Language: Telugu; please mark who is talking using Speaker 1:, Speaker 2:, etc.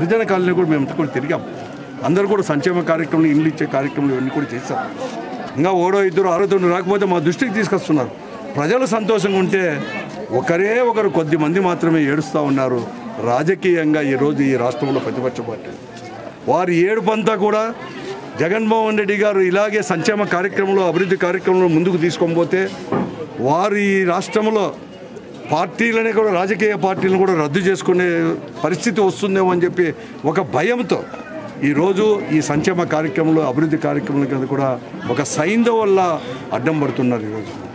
Speaker 1: గిరిజన కాలనీ కూడా మేము కూడా తిరిగాం అందరూ కూడా సంక్షేమ కార్యక్రమాలు ఇండ్లు ఇచ్చే కార్యక్రమాలు ఇవన్నీ కూడా చేశాం ఇంకా ఓడో ఇద్దరు ఆరోగ్యం రాకపోతే మా దృష్టికి తీసుకొస్తున్నారు ప్రజలు సంతోషంగా ఉంటే ఒకరే ఒకరు కొద్ది మంది మాత్రమే ఏడుస్తూ ఉన్నారు రాజకీయంగా ఈరోజు ఈ రాష్ట్రంలో ప్రతిపక్ష పార్టీ వారి ఏడుపంతా కూడా జగన్మోహన్ రెడ్డి గారు ఇలాగే సంక్షేమ కార్యక్రమంలో అభివృద్ధి కార్యక్రమంలో ముందుకు తీసుకొని పోతే వారు ఈ రాష్ట్రంలో పార్టీలనే కూడా రాజకీయ పార్టీలను కూడా రద్దు చేసుకునే పరిస్థితి వస్తుందేమో అని చెప్పి ఒక భయంతో ఈరోజు ఈ సంక్షేమ కార్యక్రమంలో అభివృద్ధి కార్యక్రమాల కింద కూడా ఒక సైంధవ వల్ల అడ్డం పడుతున్నారు ఈరోజు